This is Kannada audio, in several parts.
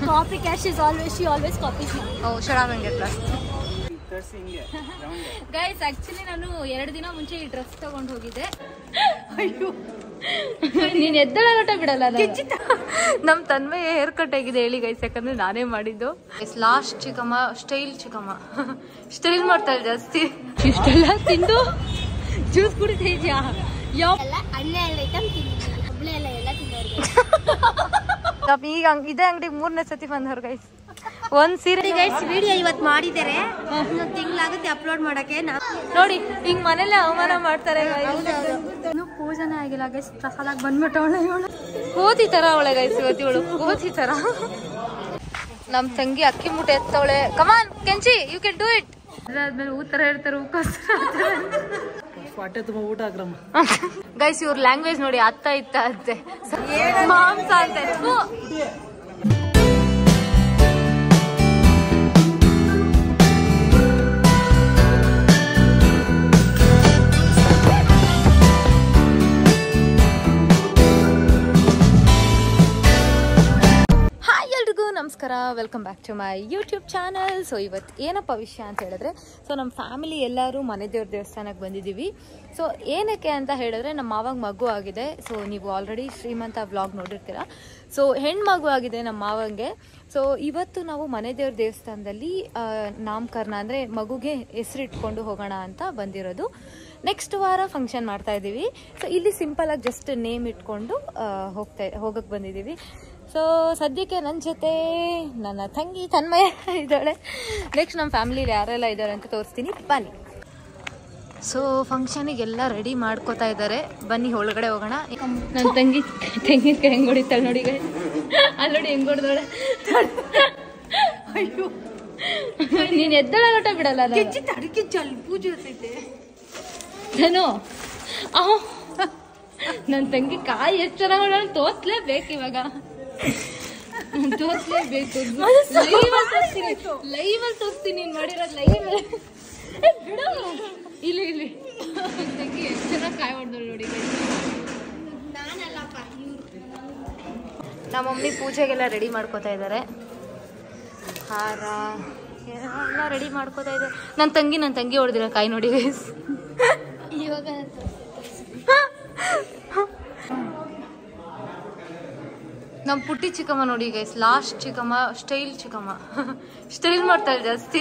Copy cash is always she always copies ಓ ಶಡಾಗಂಗೆ ಪ್ಲಸ್ ತರ್ಸಿ ಹಿಂಗೆ ರೌಂಡ್ ಗೈಸ್ ಆಕ್ಚುಲಿ ನಾನು ಎರಡು ದಿನ ಮುಂಚೆ ಈ ಡ್ರೆಸ್ ತಗೊಂಡು ಹೋಗಿದ್ದೆ ಅಯ್ಯೋ ನೀನ್ ಎದ್ದಳಟ ಬಿಡಲ್ಲ ನಮ್ ತನ್ಮಯ ಹೇರ್ ಕಟ್ ಆಗಿದೆ ಹೇಳಿ ಗೈಸ್ ಯಾಕಂದ್ರೆ ನಾನೇ ಮಾಡಿದ್ದು ಲಾಸ್ಟ್ ಚಿಕ್ಕಮ್ಮ ಸ್ಟೈಲ್ ಚಿಕ್ಕಮ್ಮ ಸ್ಟೈಲ್ ಮಾಡ್ತಾಳೆ ಜಾಸ್ತಿ ಇಷ್ಟೆಲ್ಲ ತಿಂದು ಜ್ಯೂಸ್ ಕುಡಿತಾ ಇದೆಯಾ ಯಾವ ಎಲ್ಲ ಅಣ್ಣ ಎಲ್ಲ ಐಟಮ್ ತಿಂದಿದ್ದೀನಿ ಒಬ್ಳೆ ಎಲ್ಲ ಎಲ್ಲ ತಿನ್ನೋರಿಗೆ ಪಾಪ ಈಗ ಅಂಗ್- ಇದೇ ಅಂಗಡಿಗೆ ಮೂರನೇ ಸತಿ ಬಂದವ್ರು ಗೈಸ್ ಒಂದ್ ಸೀರೆ ಗೈಸ್ ವಿಡಿಯೋ ಇವತ್ತು ಮಾಡಿದ್ದಾರೆ ಇನ್ನೊಂದು ತಿಂಗಳಾಗುತ್ತೆ ಅಪ್ಲೋಡ್ ಮಾಡಕ್ಕೆ ನಾ ನೋಡಿ ಹಿಂಗ್ ಮನೇಲೆ ಅವಮಾನ ಮಾಡ್ತಾರೆ guys. ಇನ್ನೂ ಪೂಜೆನೇ ಆಗಿಲ್ಲ ಗೈಸ್ ಪ್ರಸಾದಾಗಿ ಬಂದ್ಬಿಟ್ಟವಳೆ ಇವಳು ಕೋತಿ ತರ ಅವಳೆ ಗೈಸ್ ಇವತ್ತು ಇವಳು ಕೋತಿ ತರ ನಮ್ ತಂಗಿ ಅಕ್ಕಿ ಮೂಟೆ ಎತ್ತವಳೆ come on Kenchi you can do it ಅದಾದ್ಮೇಲೆ ಊ ತರ ಹೇಳ್ತಾರೆ ಹೂಕೋಸ್ಕರ ಹೊಟ್ಟೆ ತುಂಬ ಊಟ ಹಾಕ್ರಮ್ಮ ಗೈಸ್ ಇವ್ರ ಲ್ಯಾಂಗ್ವೇಜ್ ನೋಡಿ ಅತ್ತ ಇತ್ತ ಅಂತೆ ಮಾಂಸ ಅಂತೆ ಥು. ಹಾಯ್ ಎಲ್ರಿಗೂ ನಮಸ್ಕಾರ welcome back to my YouTube channel so ಇವತ್ತು ಏನಪ್ಪ ವಿಷಯ ಅಂತ ಹೇಳಿದ್ರೆ ಸೊ ನಮ್ಮ ಫ್ಯಾಮಿಲಿ ಎಲ್ಲರೂ ಮನೆ ದೇವ್ರ ದೇವಸ್ಥಾನಕ್ಕೆ ಬಂದಿದ್ದೀವಿ ಸೊ ಏನಕ್ಕೆ ಅಂತ ಹೇಳಿದ್ರೆ ನಮ್ಮ ಮಾವಾಗ ಮಗು ಆಗಿದೆ ಸೊ ನೀವು ಆಲ್ರೆಡಿ ಶ್ರೀಮಂತ ವ್ಲಾಗ್ ನೋಡಿರ್ತೀರ ಸೊ ಹೆಣ್ಣು ಮಗು ಆಗಿದೆ ನಮ್ಮ ಮಾವಂಗೆ ಸೊ ಇವತ್ತು ನಾವು ಮನೆ ದೇವ್ರ ದೇವಸ್ಥಾನದಲ್ಲಿ ಆ, ನಾಮಕರಣ ಅಂದರೆ ಮಗುಗೆ ಹೆಸರಿಟ್ಕೊಂಡು ಹೋಗೋಣ ಅಂತ ಬಂದಿರೋದು ನೆಕ್ಸ್ಟ್ ವಾರ ಫಂಕ್ಷನ್ ಮಾಡ್ತಾ ಇದ್ದೀವಿ ಸೊ ಇಲ್ಲಿ ಸಿಂಪಲ್ ಆಗಿ ಜಸ್ಟ್ ನೇಮ್ ಇಟ್ಕೊಂಡು ಆ, ಹೋಗ್ತಾ ಹೋಗಕ್ಕೆ ಬಂದಿದ್ದೀವಿ ಸೊ ಸದ್ಯಕ್ಕೆ ನನ್ನ ಜೊತೆ ನನ್ನ ತಂಗಿ ತನ್ಮಯ ಇದ್ದಾಳೆ ನೆಕ್ಸ್ಟ್ ನಮ್ಮ ಫ್ಯಾಮಿಲಿಲಿ ಯಾರೆಲ್ಲ ಇದ್ದಾರೆ ಅಂತ ತೋರಿಸ್ತೀನಿ ಬನ್ನಿ ಸೊ ಫಂಕ್ಷನಿಗೆಲ್ಲ ರೆಡಿ ಮಾಡ್ಕೋತಾ ಇದ್ದಾರೆ ಬನ್ನಿ ಒಳಗಡೆ ಹೋಗೋಣ ನನ್ನ ತಂಗಿ ತೆಂಗಿನಕಾಯಿ ಹೆಂಗ್ ಹೊಡಿತಾಳೆ ನೋಡಿ guys. ಅಲ್ಲಿ ನೋಡಿ ಹೆಂಗ್ ಹೊಡೆದಾಳೆ ಅಯ್ಯೋ ನೀನ್ ಎದ್ದಳಾಟ ಬಿಡಲ್ಲ ನಾನು. ಪೂಜೆ ಇರ್ತೈತೆ ಧನು ನನ್ನ ತಂಗಿ ಕಾಯಿ ಎಷ್ಟು ಚೆನ್ನಾಗಿ ನಾನು ತೋರ್ಸ್ಲೇಬೇಕು ಇವಾಗ ತೋರ್ಸ್ಲೇಬೇಕು ಲೈವ್ ಅಲ್ಲಿ ತೋರಿಸ್ತೀನಿ ಲೈವ್ ಅಲ್ಲಿ ತೋರಿಸ್ತೀನಿ ನೀನ್ ಮಾಡಿರೋದು ಲೈವ್ ಬಿಡು ಇಲ್ಲಿ ಇಲ್ಲಿ ನನ್ ತಂಗಿ ಎಷ್ಟು ಚೆನ್ನಾಗಿ ಕಾಯಿ ಹೊಡೆದಳು ನೋಡಿ ನಾನಲ್ಲಪ್ಪ ಇವ್ರು ನಮ್ಮ ಮಮ್ಮಿ ಪೂಜೆಗೆಲ್ಲ ರೆಡಿ ಮಾಡ್ಕೋತಾ ಇದ್ದಾರೆ ಹಾರ ಎಲ್ಲ ರೆಡಿ ಮಾಡ್ಕೋತಾ ಇದ್ದಾರೆ ನನ್ನ ತಂಗಿ ನನ್ನ ತಂಗಿ ಹೊಡೆದಿರೋ ಕಾಯಿ ನೋಡಿ guys. ಇವಾಗ ನಮ್ಮ ಪುಟ್ಟಿ ಚಿಕ್ಕಮ್ಮ ನೋಡಿ ಗೈಸ್ ಲಾಸ್ಟ್ ಚಿಕ್ಕಮ್ಮ ಸ್ಟೈಲ್ ಚಿಕ್ಕಮ್ಮ ಸ್ಟೈಲ್ ಮಾಡ್ತಾಳೆ ಜಾಸ್ತಿ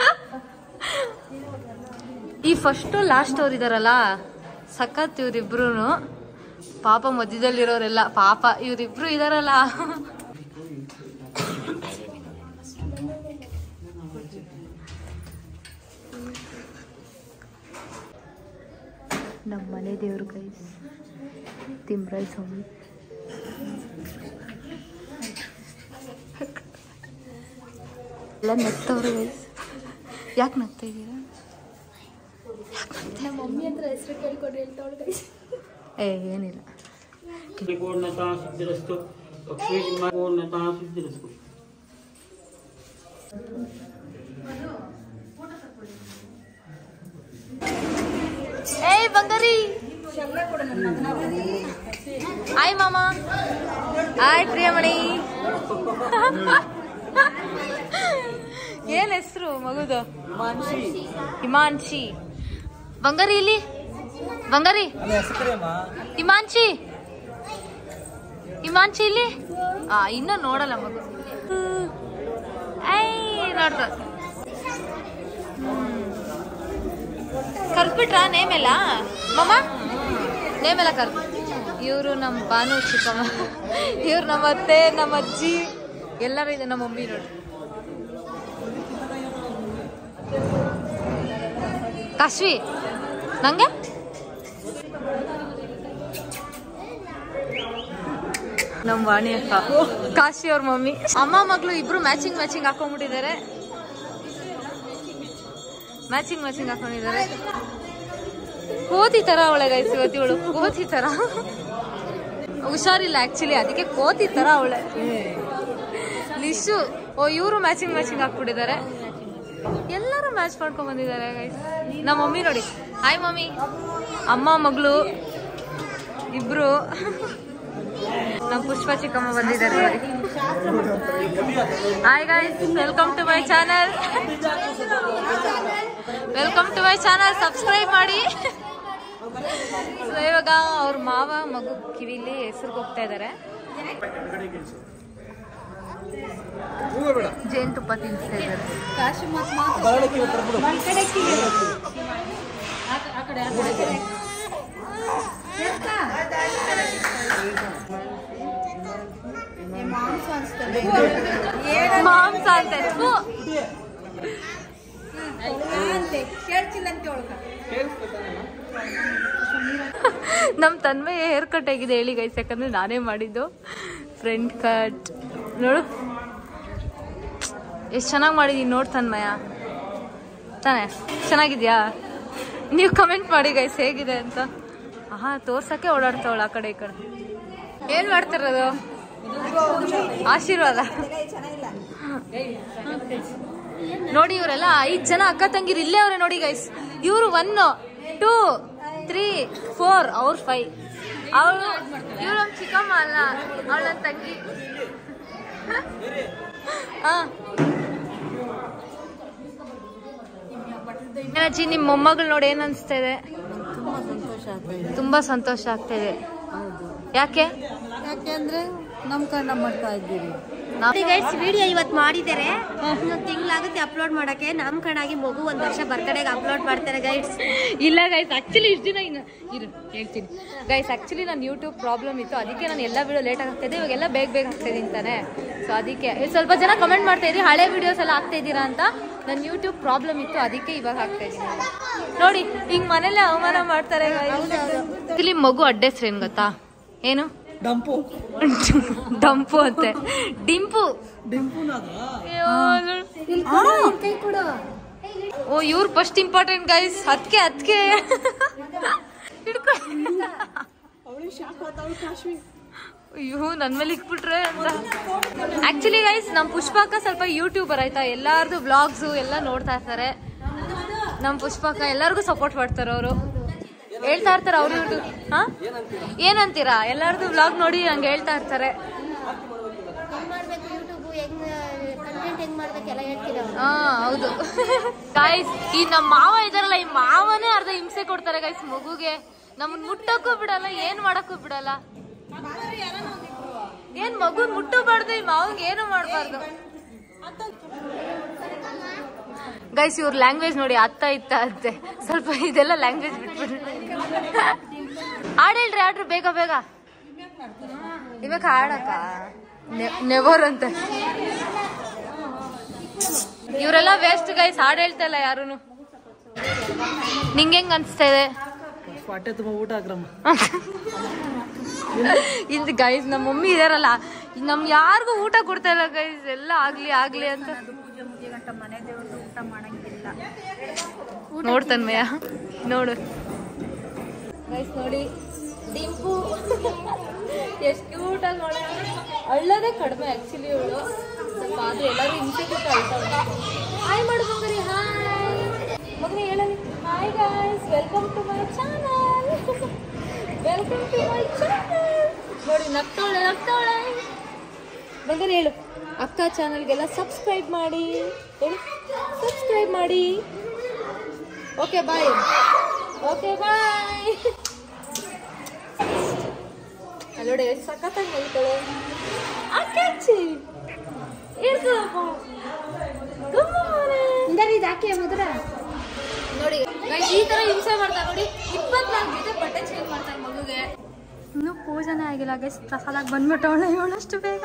ಈ ಫಸ್ಟು ಲಾಸ್ಟ್ ಅವ್ರು ಇದಾರಲ್ಲ ಸಖತ್ ಇವ್ರಿಬ್ರು ಪಾಪ ಮಧ್ಯದಲ್ಲಿರೋರೆಲ್ಲ ಪಾಪ ಇವ್ರಿಬ್ರು ಇದಾರಲ್ಲ ನಮ್ಮ ಮನೆ ದೇವ್ರು ಗೈಸ್ ತಿಮ್ರೈ ಸ್ವಾಮಿ ಎಲ್ಲ ನಗ್ತವ್ರು ಗೈಸ್ ಯಾಕೆ ನಗ್ತಾ ಇದ್ದೀರಾ ನಮ್ಮ ಮಮ್ಮಿ ಹತ್ರ ಹೆಸರು ಕೇಳ್ಕೊಡ್ರಿ ಹೇಳ್ತಾವಳು ಗೈಸ್ ಏ ಏನಿಲ್ಲ पूर्णता सिद्धिरस्तु लक्ष्मी पूर्णता सिद्धिरस्तु ಏಯ್ ಬಂಗಾರಿ ಆಯ್ ಮಾಮ ಆಯ್ ಪ್ರಿಯಮಣಿ ಏನ್ ಹೆಸರು ಮಗುದು ಹಿಮಾಂಶಿ ಬಂಗಾರಿ ಇಲ್ಲಿ ಬಂಗಾರಿ ಹಿಮಾಂಶಿ ಹಿಮಾಂಶಿ ಇಲ್ಲಿ ಆ ಇನ್ನೂ ನೋಡಲ್ಲ ಮಗು ಐ ನೋಡ್ದ ಕರ್ದ್ಬಿಟ್ರಾ ನೇಮೆಲ್ಲ ಮಮ್ಮ ನೇಮೆಲ್ಲ ಕರ್ದು ಇವರು ನಮ್ಮ ಬಾನು ಚಿಕ್ಕಮ್ಮ ಇವ್ರು ನಮ್ಮ ಅತ್ತೆ ನಮ್ಮ ಅಜ್ಜಿ ಎಲ್ಲರೂ ಇದೆ ನಮ್ಮ ಮಮ್ಮಿ ನೋಡಿ ಕಾಶ್ವಿ ನಂಗೆ ನಮ್ಮ ವಾಣಿ ಅಕ್ಕ ಕಾಶಿ ಅವ್ರ ಮಮ್ಮಿ ಅಮ್ಮ ಮಗಳು ಇಬ್ರು ಮ್ಯಾಚಿಂಗ್ ಮ್ಯಾಚಿಂಗ್ ಹಾಕೊಂಡ್ಬಿಟ್ಟಿದ್ದಾರೆ ಮ್ಯಾಚಿಂಗ್ ಮ್ಯಾಚಿಂಗ್ ಹಾಕೊಂಡಿದ್ದಾರೆ ಕೋತಿ ತರ ಅವಳೆ ಗೈಸ್ ಇವತ್ತು ಇವಳು ಕೋತಿ ತರ ಹುಷಾರಿಲ್ಲ ಆಕ್ಚುಲಿ ಅದಕ್ಕೆ ಕೋತಿ ತರ ಅವಳೆ ಲಿಶು ಓ ಇವರು ಮ್ಯಾಚಿಂಗ್ ಮ್ಯಾಚಿಂಗ್ ಹಾಕ್ಬಿಟ್ಟಿದ್ದಾರೆ ಎಲ್ಲರೂ ಮ್ಯಾಚ್ ಮಾಡ್ಕೊಂಡ್ ಬಂದಿದ್ದಾರೆ ಗೈಸ್ ನಮ್ಮ ಮಮ್ಮಿ ನೋಡಿ ಹಾಯ್ ಮಮ್ಮಿ ಅಮ್ಮ ಮಗಳು ಇಬ್ರು ನಮ್ಮ ಪುಷ್ಪ ಚಿಕ್ಕಮ್ಮ ಬಂದಿದ್ದಾರೆ ನೋಡಿ hi guys welcome to my channel welcome to my channel subscribe ಮಾಡಿ ಸೊ ಇವಾಗ ಅವ್ರ ಮಾವ ಮಗು ಕಿವಿಲಿ ಹೆಸರು ಹೋಗ್ತಾ ಇದ್ದಾರೆ ಜೇನುತುಪ್ಪ ತಿನ್ಸ್ತಾ ಇದ್ದಾರೆ ಮಾಂಸ ಅಂತ ಥು. ನಮ್ ತನ್ಮಯ ಹೇರ್ ಕಟ್ ಆಗಿದೆ ಹೇಳಿ ಗೈಸ್ ಯಾಕಂದ್ರೆ ನಾನೇ ಮಾಡಿದ್ದು ಫ್ರಂಟ್ ಕಟ್ ನೋಡು ಎಷ್ಟು ಚೆನ್ನಾಗಿ ಮಾಡಿದೀನಿ ನೋಡ್ ತನ್ಮಯ ತಾನೆ ಚೆನ್ನಾಗಿದ್ಯಾ ನೀವು ಕಮೆಂಟ್ ಮಾಡಿ ಗೈಸ್ ಹೇಗಿದೆ ಅಂತ ಆಹಾ ತೋರ್ಸಕ್ಕೆ ಓಡಾಡ್ತಾವಳ ಆ ಕಡೆ ಈ ಕಡೆ ಏನ್ ಮಾಡ್ತಿರೋದು ಆಶೀರ್ವಾದ ನೋಡಿ ಇವರೆಲ್ಲ ಐದ್ ಜನ ಅಕ್ಕ ತಂಗಿರು ಇಲ್ಲೇ ಅವ್ರೆ ನೋಡಿ ಗೈಸ್ ಇವರು ಒನ್ ಟೂ ತ್ರೀ ಫೋರ್ ಅವ್ರ ಫೈವ್ ಅವಳು ಇವಳು ನಮ್ಮ ಚಿಕ್ಕಮ್ಮ ಅಲ್ಲ ಅವಳ ನನ್ನ ತಂಗಿ ಹಾ ಅಜ್ಜಿ ನಿಮ್ಮ ಮೊಮ್ಮಗಳು ನೋಡಿ ಏನ್ ಅನ್ಸ್ತಾ ಇದೆ ತುಂಬಾ ಸಂತೋಷ ಆಗ್ತಾ ಇದೆ ಯಾಕೆ ಯಾಕೆಂದ್ರೆ ನಮ್ ಕಣ್ಣ ಮಾಡ್ತಾ ಇದ್ದೀರಿ ಗೈಸ್ ವಿಡಿಯೋ ಇವತ್ತು ಮಾಡಿದ್ದಾರೆ ಇನ್ನೊಂದು ತಿಂಗಳಾಗುತ್ತೆ ಅಪ್ಲೋಡ್ ಮಾಡಕ್ಕೆ ನಾಮಕರಣ ಆಗಿ ಮಗು ಒಂದ್ ವರ್ಷ ಬರ್ತಡೆಗೆ ಅಪ್ಲೋಡ್ ಮಾಡ್ತಾರೆ ಗೈಡ್ಸ್ ಇಲ್ಲ ಗೈಸ್ ಆಕ್ಚುಲಿ ಇಷ್ಟು ದಿನ ಇನ್ನು ಇರು ಹೇಳ್ತೀನಿ ಗೈಸ್ ಆಕ್ಚುಲಿ ನಾನು ಯೂಟ್ಯೂಬ್ ಪ್ರಾಬ್ಲಮ್ ಇತ್ತು ಅದಕ್ಕೆ ನಾನು ಎಲ್ಲ ವಿಡಿಯೋ ಲೇಟ್ ಆಗ್ತಾ ಇದೆ ಇವಾಗೆಲ್ಲ ಬೇಗ ಬೇಗ ಆಗ್ತಾ ಇದೀನಿ ತಾನೆ ಸೊ ಅದಕ್ಕೆ ಇದ್ ಸ್ವಲ್ಪ ಜನ ಕಮೆಂಟ್ ಮಾಡ್ತಾ ಇದ್ರಿ ಹಳೆ ವಿಡಿಯೋಸ್ ಎಲ್ಲ ಆಗ್ತಾ ಇದ್ದೀರಾ ಅಂತ ನನ್ನ ಯೂಟ್ಯೂಬ್ ಪ್ರಾಬ್ಲಮ್ ಇತ್ತು ಅದಕ್ಕೆ ಇವಾಗ ಆಗ್ತಾ ಇದ್ದೀನಿ ನೋಡಿ ಹಿಂಗ್ ಮನೇಲೆ ಅವಮಾನ ಮಾಡ್ತಾರೆ ಇಲ್ಲಿ ಮಗು ಅಡ್ಡ ಹೆಸ್ರು ಏನ್ ಗೊತ್ತಾ ಏನು ಡಂಪು ಡಂಪು ಅಂತೆ ಡಿಂಪು ಅಯ್ಯೋ, ಓ ಇವ್ರು ಫಸ್ಟ್ ಇಂಪಾರ್ಟೆಂಟ್ ಗೈಸ್ ಅದಕ್ಕೆ ಅದಕ್ಕೆ ಅಯ್ಯೋ ನನ್ ಮೇಲೆ ಇಕ್ಬಿಟ್ರೆ ಅಂತ ಆಕ್ಚುಲಿ ಗೈಸ್ ನಮ್ ಪುಷ್ಪಕ್ಕ ಸ್ವಲ್ಪ ಯೂಟ್ಯೂಬರ್ ಆಯ್ತಾ ಎಲ್ಲಾರ್ದು ಬ್ಲಾಗ್ಸ್ ಎಲ್ಲ ನೋಡ್ತಾ ಇರ್ತಾರೆ ನಮ್ ಪುಷ್ಪಕ್ಕ ಎಲ್ಲರಿಗೂ ಸಪೋರ್ಟ್ ಮಾಡ್ತಾರೆ ಅವರು ಹೇಳ್ತಾ ಇರ್ತಾರೆ ಅವ್ರು ಇವ್ರು ಹಾ ಏನಂತೀರಾ ಎಲ್ಲಾರ್ದು ಬ್ಲಾಗ್ ನೋಡಿ ಹಂಗೆ ಹೇಳ್ತಾ ಇರ್ತಾರೆ ಹೆಂಗ್ ಮಾಡ್ಬೇಕು ಯೂಟ್ಯೂಬ್ ಹೆಂಗ್ ಕಂಟೆಂಟ್ ಹೆಂಗ್ ಮಾಡ್ಬೇಕು ಎಲ್ಲ ಹೇಳ್ತೀವಿ ಅವ್ರು ಹಾ ಹೌದು ಗಾಯ್ಸ್ ಈ ನಮ್ಮ ಮಾವ ಇದಾರಲ್ಲ ಈ ಮಾವನೇ ಅರ್ಧ ಹಿಂಸೆ ಕೊಡ್ತಾರೆ ಗೈಸ್ ಮಗುಗೆ ನಮ್ಮನ್ ಮುಟ್ಟಕ್ಕೂ ಬಿಡಲ್ಲ ಏನ್ ಮಾಡಕ್ಕೂ ಬಿಡಲ್ಲ ಏನ್ ಮಗುನ್ ಮುಟ್ಟಬಾರ್ದು ಈ ಮಾವಂಗೆ ಏನು ಮಾಡಬಾರ್ದು ಗೈಸ್ ಇವ್ರ ಲ್ಯಾಂಗ್ವೇಜ್ ನೋಡಿ ಅತ್ತ ಇತ್ತ ಅಂತೆ ಸ್ವಲ್ಪ ಇದೆಲ್ಲ ಲ್ಯಾಂಗ್ವೇಜ್ ಬಿಟ್ಬಿಡ್ರಿ ಹಾಡ್ ಹೇಳ್ರಿ ಆಡ್ರಿ ಬೇಗ ಬೇಗ ಇವಾಗ ಹಾಡಕ್ಕ ನೆವರ್ ಅಂತ ಇವರೆಲ್ಲ ವೇಸ್ಟ್ ಗೈಸ್ ಹಾಡ್ ಹೇಳ್ತಾ ಇಲ್ಲ ಯಾರುನು ನಿಂಗೆ ಹೆಂಗ್ ಅನ್ಸ್ತಾ ಇದೆ ಹೊಟ್ಟೆ ತುಂಬ ಊಟ ಹಾಕ್ರಮ್ಮ ಇದು ಗೈಸ್ ನಮ್ಮ ಮಮ್ಮಿ ಇದಾರಲ್ಲ ನಮ್ ಯಾರಿಗೂ ಊಟ ಕೊಡ್ತಾ ಇಲ್ಲ ಗೈಸ್ ಎಲ್ಲ ಆಗ್ಲಿ ಆಗ್ಲಿ ಅಂತ ನೋಡ್ತನ್ಮಯ ನೋಡು ಗೈಸ್ ನೋಡಿ ಡಿಂಪು ಎಷ್ಟು ಕ್ಯೂಟ್ ಆಗಿ ನೋಡ ಅಳ್ಳೋದೇ ಕಡಿಮೆ ಆಕ್ಚುಲಿ ಇವಳು ಸ್ವಲ್ಪ ಆದ್ರೆ ಎಲ್ಲರೂ ಹಿಂಸೆ ಕೊಟ್ಟು ಅಳ್ತಾವೆ ಹಾಯ್ ಮಾಡು ಮಗರಿ ಹಾಯ್ ಮಗನಿ ಹೇಳಲಿ hi guys welcome to my channel welcome to my channel ನೋಡಿ ನಗ್ತಾವಳೆ ನಗ್ತಾವಳೆ ಮಗನಿ ಹೇಳು ಅಕ್ಕ ಚಾನಲ್ಗೆಲ್ಲ ಸಬ್ಸ್ಕ್ರೈಬ್ ಮಾಡಿ ಹೇಳು ಸಬ್ಸ್ಕ್ರೈಬ್ ಮಾಡಿ ಓಕೆ ಬಾಯ್ ಓಕೆ ಬಾಯ್ ಅಲ್ಲೋಡೆ ಎಷ್ಟು ಸಖತ್ತಾಗಿ ನಗ್ತಾಳೆ ಅಕ್ಕಚ್ಚಿ ಇರ್ತದಪ್ಪ ಇದಾಕೆ ಮಧುರ ನೋಡಿ guys, ಈ ತರ ಹಿಂಸೆ ಮಾಡ್ತಾರೆ ನೋಡಿ ಇಪ್ಪತ್ನಾಲ್ಕು ಜೊತೆ ಬಟ್ಟೆ ಚೇಂಜ್ ಮಾಡ್ತಾರೆ ಮಗುಗೆ ಇನ್ನೂ ಪೂಜೆನೇ ಆಗಿಲ್ಲ ಗೈಸ್ ಪ್ರಸಾದಾಗಿ ಬಂದ್ಬಿಟ್ಟವಳೆ ಇವಳಷ್ಟು ಬೇಗ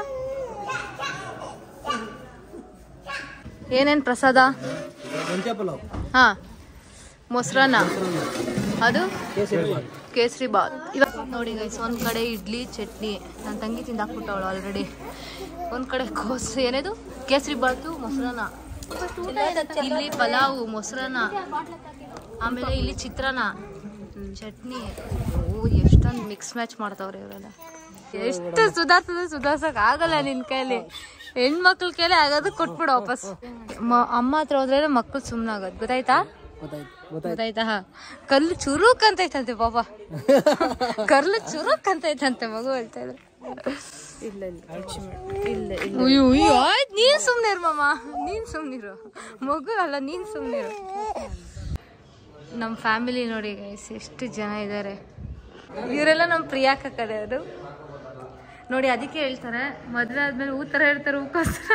ಏನೇನ್ ಪ್ರಸಾದ ಮೆಂತ್ಯ ಪಲಾವ್ ಹಾ ಮೊಸರನ್ನ ಅದು ಕೇಸರಿ ಕೇಸರಿ ಬಾತ್ ಇವಾಗ ನೋಡಿ ಗೈಸ್ ಒಂದ್ ಕಡೆ ಇಡ್ಲಿ ಚಟ್ನಿ ನನ್ನ ತಂಗಿ ತಿಂದಾಕ್ಬಿಟ್ಟವಳು ಆಲ್ರೆಡಿ ಒಂದ್ ಕಡೆ ಕೋಸು ಏನೇದು ಕೇಸರಿ ಬಾತು ಮೊಸರನ್ನ ಇಲ್ಲಿ ಪಲಾವು ಮೊಸರನ್ನ ಆಮೇಲೆ ಇಲ್ಲಿ ಚಿತ್ರಾನ್ನ ಚಟ್ನಿ ಓ ಎಷ್ಟೊಂದು ಮಿಕ್ಸ್ ಮ್ಯಾಚ್ ಮಾಡ್ತಾವ್ರೆ ಇವರೆಲ್ಲ ಎಷ್ಟು ಸುಧಾರ್ಸದ ಸುಧಾರ್ಸಕ್ ಆಗಲ್ಲ ನಿನ್ ಕೈಲಿ ಹೆಣ್ಮಕ್ಳ ಕೈಲಿ ಆಗೋದು ಕೊಟ್ಬಿಡು ವಾಪಸ್ ಮ- ಅಮ್ಮ ಹತ್ರ ಹೋದ್ರೆ ಮಕ್ಳು ಸುಮ್ಮನೆ ಆಗೋದು ಗೊತ್ತಾಯ್ತಾ ಗೊತ್ತಾಯ್ತು ಗೊತ್ತಾಯ್ತಾ ಕಲ್ಲು ಚುರುಕ್ ಅಂತೈತಂತೆ ಪಾಪ ಕರ್ಲು ಚುರುಕ್ ಅಂತೈತಂತೆ ಮಗು ಹೇಳ್ತಾ ಇದ್ರೆ ಇಲ್ಲ ಇಲ್ಲ ಇಲ್ಲ ಅಯ್ಯೋ ಅಯ್ಯೋ ಆಯ್ತು ನೀನ್ ಸುಮ್ನಿರು ಮಾಮ ನೀನ್ ಸುಮ್ನಿರು ಮಗು ಅಲ್ಲ ನೀನ್ ಸುಮ್ನಿರು ನಮ್ಮ ಫ್ಯಾಮಿಲಿ ನೋಡಿ ಗೈಸ್ ಎಷ್ಟು ಜನ ಇದ್ದಾರೆ ಇವರೆಲ್ಲ ನಮ್ಮ ಪ್ರಿಯಾಕ ಕಡೆಯವರು ನೋಡಿ ಅದಕ್ಕೆ ಹೇಳ್ತಾರೆ ಮದ್ವೆ ಆದ್ಮೇಲೆ ಹೂ ತರ ಹೇಳ್ತಾರೆ ಹೂಕೋಸ್ಕರ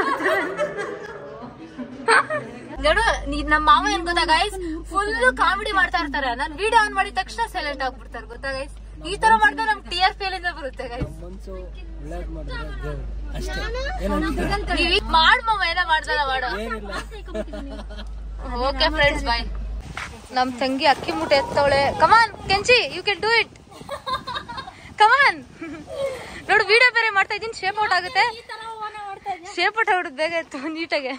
ನೋಡು ನೀ- ನಮ್ಮ ಮಾವ ಏನ್ ಗೊತ್ತಾ ಗೈಸ್ ಫುಲ್ ಕಾಮಿಡಿ ಮಾಡ್ತಾ ಇರ್ತಾರೆ ನಾನ್ ವಿಡಿಯೋ ಆನ್ ಮಾಡಿದ ತಕ್ಷಣ ಸೈಲೆಂಟ್ ಆಗ್ಬಿಡ್ತಾರೆ ಗೊತ್ತಾ ಗೈಸ್ ಈ ತರ ಮಾಡಿದ್ರೆ ನಮ್ ಟಿ ಆರ್ ಪಿ ಎಲ್ಲಿಂದ ಬರುತ್ತೆ ಗೈಸ್ ಮನ್ಸು ಒಳ್ಳೇದ್ ಮಾಡಿದ್ರೆ ದೇವ್ರು ಅಷ್ಟೇ ನೀವ್ ಈಗ ಮಾಡ್ ಮಾವ ಏನೋ ಮಾಡ್ದಲ್ಲ ಮಾಡು ಏನಿಲ್ಲ ಓಕೆ ಫ್ರೆಂಡ್ಸ್ ಬಾಯ್ ನಮ್ ತಂಗಿ ಅಕ್ಕಿ ಮುಟ್ಟೆ ಎತ್ತವಳೆ come on Kenchi you can do it come on ನೋಡು ವಿಡಿಯೋ ಬೇರೆ ಮಾಡ್ತಾ ಇದೀನಿ ಶೇಪ್ ಔಟ್ ಆಗುತ್ತೆ ಶೇಪ್ ಔಟ್ ಆಗ್ಬಿಡುತ್ತೆ ಬೇಗ ಎತ್ತು ನೀಟಾಗೆ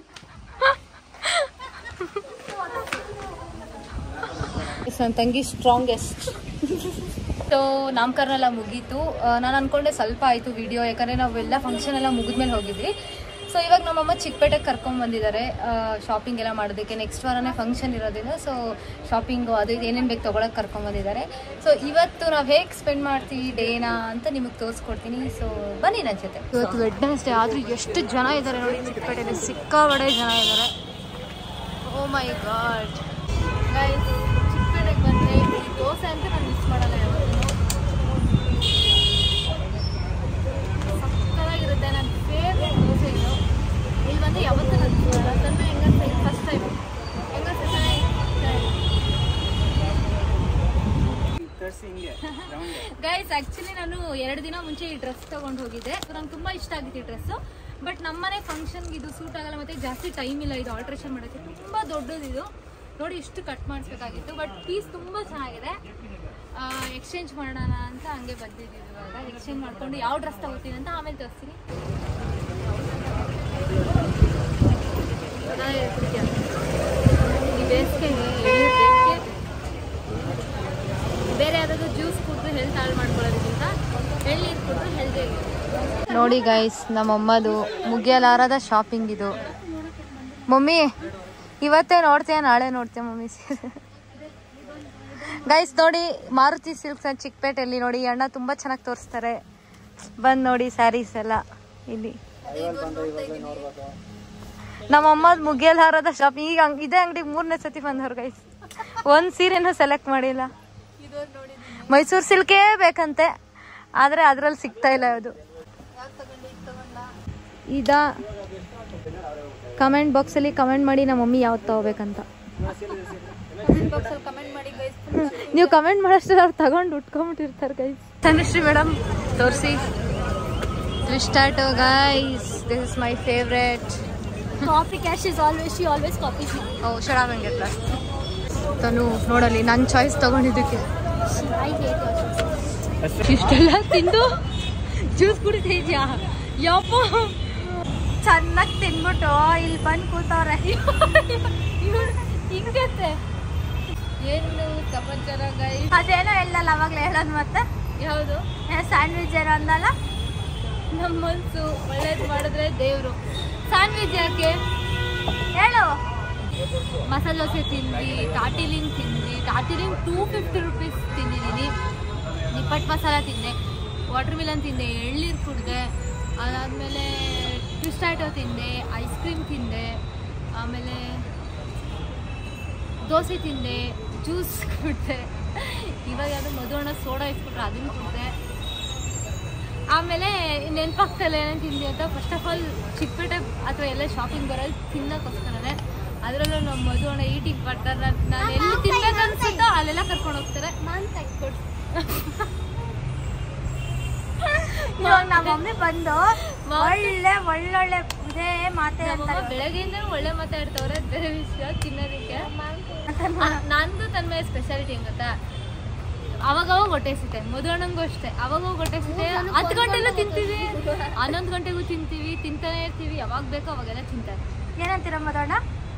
ನನ್ನ ತಂಗಿ ಸ್ಟ್ರಾಂಗೆಸ್ಟ್ ಸೊ ನಾಮಕರಣ ಎಲ್ಲ ಮುಗೀತು ನಾನು ಅನ್ಕೊಂಡೆ ಸ್ವಲ್ಪ ಆಯಿತು ವಿಡಿಯೋ ಯಾಕಂದರೆ ನಾವೆಲ್ಲ ಫಂಕ್ಷನ್ ಎಲ್ಲ ಮುಗಿದ್ಮೇಲೆ ಹೋಗಿದ್ವಿ ಸೊ ಇವಾಗ ನಮ್ಮಮ್ಮ ಚಿಕ್ಕಪೇಟೆಗೆ ಕರ್ಕೊಂಡ್ ಬಂದಿದ್ದಾರೆ ಶಾಪಿಂಗ್ ಎಲ್ಲ ಮಾಡೋದಕ್ಕೆ ನೆಕ್ಸ್ಟ್ ವಾರನೇ ಫಂಕ್ಷನ್ ಇರೋದ್ರಿಂದ ಸೊ ಶಾಪಿಂಗು ಅದು ಇದು ಏನೇನು ಬೇಕು ತೊಗೊಳಕ್ಕೆ ಕರ್ಕೊಂಡ್ ಬಂದಿದ್ದಾರೆ ಸೊ ಇವತ್ತು ನಾವು ಹೇಗೆ ಸ್ಪೆಂಡ್ ಮಾಡ್ತೀವಿ ಡೇನಾ ಅಂತ ನಿಮಗೆ ತೋರಿಸ್ಕೊಡ್ತೀನಿ ಸೊ ಬನ್ನಿ ನನ್ನ ಜೊತೆ ಇವತ್ತು ವೆಡ್ನೆಸ್ಡೇ ಆದರೂ ಎಷ್ಟು ಜನ ಇದ್ದಾರೆ ನೋಡಿ ಚಿಕ್ಕಪೇಟೆಯಲ್ಲಿ ಸಿಕ್ಕಾಬಡೆ ಜನ ಇದ್ದಾರೆ ಓ ಮೈ ಗಾಡ್ ಗೈಸ್ ಚಿಕ್ಕಪೇಟೆಗೆ ಬಂದರೆ ಈ ದೋಸೆ ಅಂತ ನಾನು ಮಿಸ್ ಮಾಡಲ್ಲ ಯಾವತ್ತೂ ಸಕ್ಕತ್ತಾಗಿರುತ್ತೆ ನನ್ನ ಫೇವ್ರೆಟ್ ದೋಸೆ ಇದು ಇಲ್ಲಿ ಬಂದು ಯಾವತ್ತೂ ನಾನು ಮಿಸ್ ಮಾಡಲ್ಲ ತಂದು ಹೆಂಗಂತ ಫಸ್ಟ್ ಟೈಮ್ ಹೆಂಗಂತ ಗೈಸ್ ಆಕ್ಚುಲಿ ನಾನು ಎರಡು ದಿನ ಮುಂಚೆ ಈ ಡ್ರೆಸ್ ತಗೊಂಡು ಹೋಗಿದ್ದೆ ನಂಗೆ ತುಂಬಾ ಇಷ್ಟ ಆಗಿತ್ತು ಈ ಡ್ರೆಸ್ ಬಟ್ ನಮ್ಮನೆ ಫಂಕ್ಷನ್ಗೆ ಇದು ಸೂಟ್ ಆಗಲ್ಲ ಮತ್ತೆ ಜಾಸ್ತಿ ಟೈಮ್ ಇಲ್ಲ ಇದು ಆಲ್ಟ್ರೇಷನ್ ಮಾಡೋಕ್ಕೆ ತುಂಬಾ ದೊಡ್ಡದು ಇದು ನೋಡಿ ಇಷ್ಟು ಕಟ್ ಮಾಡಿಸ್ಬೇಕಾಗಿತ್ತು ಬಟ್ ಪೀಸ್ ತುಂಬಾ ಚೆನ್ನಾಗಿದೆ ಎಕ್ಸ್ಚೇಂಜ್ ಮಾಡೋಣ ಅಂತ ಹಂಗೆ ಬಂದಿದ್ದೀವಿ ಇವಾಗ ಎಕ್ಸ್ಚೇಂಜ್ ಮಾಡ್ಕೊಂಡು ಯಾವ ಡ್ರೆಸ್ ತಗೋತೀನಿ ಅಂತ ಆಮೇಲೆ ತೋರಿಸ್ತೀನಿ ಈ ಬೇಸಿಗೆಗೆ ಎಳ್ನೀರು ಬೇಕೇ ಬೇಕು. ಬೇರೆ ಯಾವ್ದಾದ್ರು ಜ್ಯೂಸ್ ಕುಡಿದು ಹೆಲ್ತ್ ಹಾಳು ಮಾಡ್ಕೊಳ್ಳೋದ್ರಿಂದ ಎಳ್ನೀರು ಕುಡಿದು ಹೆಲ್ದಿ ನೋಡಿ ಗೈಸ್ ನಮ್ಮಮ್ಮದು ಮುಗಿಯಲಾರದ ಶಾಪಿಂಗ್ ಇದು ಮಮ್ಮಿ ಇವತ್ತೇ ನೋಡ್ತೀಯ ನಾಳೆ ನೋಡ್ತೀಯ ಮಮ್ಮಿ ಗೈಸ್ ನೋಡಿ ಮಾರುತಿ ಸಿಲ್ಕ್ಸ್ ಅಂತ ಚಿಕ್ಕಪೇಟೆಯಲ್ಲಿ ನೋಡಿ ಈ ಅಣ್ಣ ತುಂಬಾ ಚೆನ್ನಾಗಿ ತೋರಿಸ್ತಾರೆ ಬಂದ್ ನೋಡಿ ಸ್ಯಾರೀಸ್ ಎಲ್ಲ ಇಲ್ಲಿ ನಮ್ಮಮ್ಮದ್ ಮುಗಿಯಲಾರದ ಶಾಪಿಂಗ್ ಈಗ ಅಂಗ್- ಇದೇ ಅಂಗಡಿಗೆ ಮೂರನೇ ಸತಿ ಬಂದವ್ರು ಗೈಸ್ ಒಂದ್ ಸೀರೆನೂ ಸೆಲೆಕ್ಟ್ ಮಾಡಿಲ್ಲ ಮೈಸೂರು ಸಿಲ್ಕೇ ಬೇಕಂತೆ ಆದ್ರೆ ಅದ್ರಲ್ಲಿ ಸಿಗ್ತಾ ಇಲ್ಲ ಅದು ಇದ ಕಮೆಂಟ್ ಬಾಕ್ಸ್ ಅಲ್ಲಿ ಕಮೆಂಟ್ ಮಾಡಿ ನಮ್ಮ ಮಮ್ಮಿ ಯಾವ್ದು ತಗೋಬೇಕಂತ ನೀವು ಕಮೆಂಟ್ ಮಾಡಷ್ಟು ಅವ್ರು ತಗೊಂಡು ಉಟ್ಕೊಂಡ್ಬಿಟ್ಟಿರ್ತಾರೆ ಗೈಸ್ ತನುಶ್ರೀ ಮೇಡಮ್ ತೋರಿಸಿ twist auto guys this is my favourite coffee cash is always she always coffee ಓ ಶಡಾವಂಗೆಲ್ಲ ತನು ನೋಡಲಿ ನನ್ನ ಚಾಯ್ಸ್ ತಗೊಂಡಿದ್ದಕ್ಕೆ ಐ ಹೇಟ್ ಇಷ್ಟೆಲ್ಲ ತಿಂದು ಜ್ಯೂಸ್ ಕುಡಿತಾ ಇದೆಯಾ ಯಪ್ಪ ಚೆನ್ನಾಗಿ ತಿನ್ಬಿಟ್ಟು ಇಲ್ಲಿ ಬಂದು ಕೂತವ್ರೆ ಹಿಂಗತ್ತೆ ಏನು ಸಮಾಚಾರ ಗೈಸ್ ಅದೇನೋ ಹೇಳಲ್ಲ ಅವಾಗ್ಲೇ ಹೇಳೋದು ಮತ್ತೆ ಯಾವುದು ಸ್ಯಾಂಡ್ವಿಚ್ ಏನೋ ಅಂದಲ್ಲ ನಮ್ಮ ಮನ್ಸು ಒಳ್ಳೇದು ಮಾಡಿದ್ರೆ ದೇವ್ರು ಸ್ಯಾಂಡ್ವಿಚ್ ಯಾಕೆ ಹೇಳು ಮಸಾಲೆ ದೋಸೆ ತಿಂದ್ವಿ ತಾಟಿಲಿಂಗ್ ತಿಂದ್ವಿ ತಾಟಿಲಿಂಗ್ ಟೂ ಫಿಫ್ಟಿ ರುಪೀಸ್ ತಿಂದಿದ್ದೀನಿ ನಿಪ್ಪಟ್ಟು ಮಸಾಲ ತಿಂದೆ ವಾಟರ್ ಮಿಲನ್ ತಿಂದೆ ಎಳ್ನೀರು ಕುಡಿದೆ ಅದಾದಮೇಲೆ ಟ್ವಿಸ್ಟ್ ಆಟೋ ತಿಂದೆ ಐಸ್ ಕ್ರೀಮ್ ತಿಂದೆ ಆಮೇಲೆ ದೋಸೆ ತಿಂದೆ ಜ್ಯೂಸ್ ಕುಡಿದೆ ಇವಾಗ ಯಾವುದು ಮಧುವಣ್ಣ ಸೋಡಾ ಇಸ್ಕೊಟ್ರೆ ಅದನ್ನು ಕುಡಿದೆ ಆಮೇಲೆ ನೆನಪಾಗ್ತಲ್ಲ ಏನೇನು ತಿಂದಿ ಅಂತ ಫಸ್ಟ್ ಆಫ್ ಆಲ್ ಚಿಕ್ಕಪೇಟೆ ಅಥವಾ ಎಲ್ಲ ಶಾಪಿಂಗ್ ಬರೋದು ತಿನ್ನೋಕ್ಕೋಸ್ಕರನೇ ಅದರಲ್ಲೂ ನಮ್ಮ ಮಧು ಅಣ್ಣ ಈಟಿಂಗ್ ಪಾರ್ಟ್ನರ್ ನಾನು ಎಲ್ಲಿ ತಿನ್ಬೇಕು ಅನ್ಸುತ್ತೋ ಅಲ್ಲೆಲ್ಲ ಕರ್ಕೊಂಡು ಹೋಗ್ತಾರೆ ಇವಾಗ ನಮ್ಮ ಮಮ್ಮಿ ಬಂದು ಒಳ್ಳೆ ಒಳ್ಳೊಳ್ಳೆ ಇದೇ ಮಾತೆ ನಮ್ಮಮ್ಮ ಅಂತಾರೆ ಬೆಳಗ್ಗೆಯಿಂದ ಒಳ್ಳೆ ಮಾತಾಡ್ತವ್ರೆ ಅದ್ ಬೇರೆ ವಿಷಯ ತಿನ್ನೋದಕ್ಕೆ ಆ- ನಂದು ತನ್ಮಯ ಸ್ಪೆಷಾಲಿಟಿ ಹೆಂಗ್ ಗೊತ್ತಾ ಅವಾಗವಾಗ ಹೊಟ್ಟೆ ಸಿಗುತ್ತೆ ಮಧುವಣ್ಣಂಗೂ ಅಷ್ಟೇ ಅವಾಗವಾಗ ಹೊಟ್ಟೆ ಸಿಗುತ್ತೆ ಹತ್ತು ಗಂಟೆಲೂ ತಿಂತೀವಿ ಹನ್ನೊಂದು ಗಂಟೆಗೂ ತಿಂತೀವಿ ತಿಂತಾನೆ ಇರ್ತೀವಿ ಯಾವಾಗ ಬೇಕೋ ಅವಾಗೆಲ್ಲ ತಿಂತಾರೆ ಏನಂತೀರ ಮದೋಣ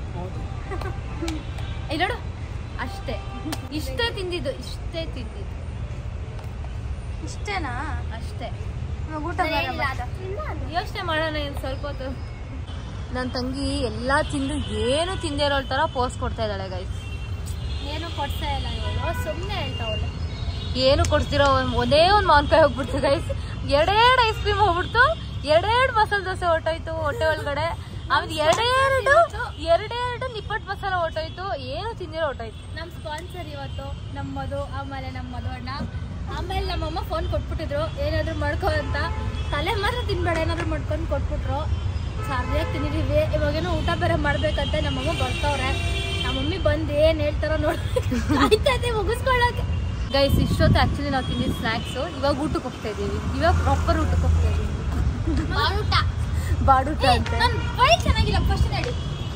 ಇಲ್ಲಿ ನೋಡು ಅಷ್ಟೇ ಇಷ್ಟೇ ತಿಂದಿದ್ದು ಇಷ್ಟೇ ತಿಂದಿದ್ದು ಇಷ್ಟೇನಾ ಅಷ್ಟೇ ಇವಾಗ ಊಟ ಬೇರೆ ಮತ್ತೆ. ಯೋಚನೆ ಮಾಡೋಣ ಇನ್ನು ಸ್ವಲ್ಪ ಹೊತ್ತು ನನ್ನ ತಂಗಿ ಎಲ್ಲ ತಿಂದು ಏನು ತಿಂದೇ ಇರೋ ಥರ ಪೋಸ್ ಕೊಡ್ತಾ ಇದ್ದಾಳೆ ಗೈಸ್ ಏನು ಕೊಡ್ತಾ ಇಲ್ಲ ಇವಳು ಸುಮ್ಮನೆ ಹೇಳ್ತಾವಳು ಏನು ಕೊಡ್ತಿರೋ ಒಂದ್- ಒಂದೇ ಒಂದು ಮಾವಿನಕಾಯಿ ಹೋಗ್ಬಿಡ್ತು ಗೈಸ್ ಎರಡೆರಡು ಐಸ್ ಕ್ರೀಮ್ ಹೋಗ್ಬಿಡ್ತು ಎರಡೆರಡು ಮಸಾಲೆ ದೋಸೆ ಹೊಟ್ಟೋಯ್ತು ಹೊಟ್ಟೆ ಒಳಗಡೆ ಆಮೇಲೆ ಎರಡೆರಡು ಎರಡೆರಡು ನಿಪ್ಪಟ್ಟು ಮಸಾಲ ಹೊಟ್ಟೋಯ್ತು ಏನು ತಿಂದಿರೋ ಹೊಟ್ಟೋಯ್ತು ನಮ್ ಸ್ಪಾನ್ಸರ್ ಇವತ್ತು ನಮ್ಮದು ಆಮೇಲೆ ನಮ್ಮ ಮಧು ಅಣ್ಣ ಆಮೇಲೆ ನಮ್ಮಮ್ಮ ಫೋನ್ ಕೊಟ್ಬಿಟ್ಟಿದ್ರು ಏನಾದ್ರು ಮಾಡ್ಕೋ ಅಂತ ತಲೆ ಮಾತ್ರ ತಿನ್ಬೇಡ ಏನಾದ್ರು ಮಾಡ್ಕೊಂಡು ಕೊಟ್ಬಿಟ್ರು ಸರಿಯಾಗಿ ತಿಂದಿದೀವಿ ಇವಾಗೇನೋ ಊಟ ಬೇರೆ ಮಾಡ್ಬೇಕಂತ ನಮ್ಮಮ್ಮ ಬರ್ತಾವ್ರೆ ನಮ್ಮ ಮಮ್ಮಿ ಬಂದು ಏನ್ ಹೇಳ್ತಾರೋ ನೋಡ್ಬೇಕು ಆಯ್ತೈತೆ ಮುಗಿಸ್ಕೊಳ್ಳೋಕೆ ಗೈಸ್ ಇಷ್ಟೊತ್ತು ಆಕ್ಚುಲಿ ನಾವು ತಿಂದಿದ್ದು ಸ್ನ್ಯಾಕ್ಸು ಇವಾಗ ಊಟಕ್ಕೆ ಹೋಗ್ತಾ ಇದೀವಿ ಇವಾಗ ಪ್ರಾಪರ್ ಊಟಕ್ಕೆ ಹೋಗ್ತಾ ಇದೀವಿ ಬಾಳೂಟ ಬಾಡೂಟ ಅಂತ ನನ್ ಬಾಯಿ ಚೆನ್ನಾಗಿಲ್ಲ ಫಸ್ಟ್ ನಡಿ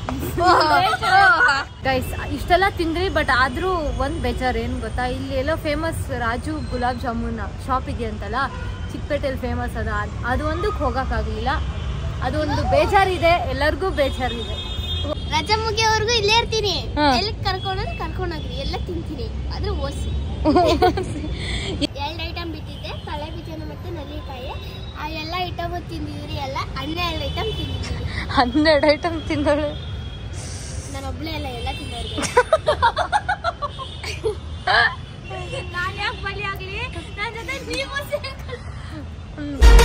ಗೈಸ್ ಇಷ್ಟೆಲ್ಲ ತಿಂದ್ರಿ ಬಟ್ ಆದ್ರೂ ಒಂದ್ ಬೇಜಾರ್ ಏನ್ ಗೊತ್ತಾ ಇಲ್ಲಿ ಎಲ್ಲ ಫೇಮಸ್ ರಾಜು ಗುಲಾಬ್ ಜಾಮೂನ್ ಶಾಪ್ ಇದೆಯಂತಲ್ಲ ಚಿಕ್ಕಪೇಟೆಯಲ್ಲಿ ಫೇಮಸ್ ಅದ ಅದ್- ಅದು ಒಂದಕ್ಕೆ ಹೋಗಕ್ಕಾಗ್ಲಿಲ್ಲ ಅದು ಒಂದು ಬೇಜಾರಿದೆ ಎಲ್ಲರಿಗೂ ಬೇಜಾರಿದೆ ರಜಾ ಮುಗಿಯೋವರೆಗೂ ಇಲ್ಲೇ ಇರ್ತೀನಿ ಹಾ. ಎಲ್ಲಿ ಕರ್ಕೊಂಡೋದ್ರೆ ಕರ್ಕೊಂಡೋಗ್ರಿ ಎಲ್ಲ ತಿಂತೀನಿ ಆದ್ರೆ ಓಸಿ ಎರಡು ಐಟಮ್ ಬಿಟ್ಟಿದ್ದೆ ಕಳೆ ಬೀಜನ ಮತ್ತೆ ನಲ್ಲಿಕಾಯಿ ಆ ಎಲ್ಲ ಐಟಮ್ ತಿಂದಿದ್ರಿ ಎಲ್ಲ ಹನ್ನೆರಡು ಐಟಮ್ ತಿಂದಿದ್ದೀರಿ ಹನ್ನೆರಡು ಐಟಮ್ ತಿಂದಳು ನಾನು ಒಬ್ಳೆ ಎಲ್ಲ ಎಲ್ಲ ತಿನ್ನೋರಿಗೆ ನಾನು ಯಾಕೆ ಬಲಿ ಆಗ್ಲಿ ನನ್ನ ಜೊತೆ ನೀವು ಸೇರ್ಕೊಳ್ಳಿ.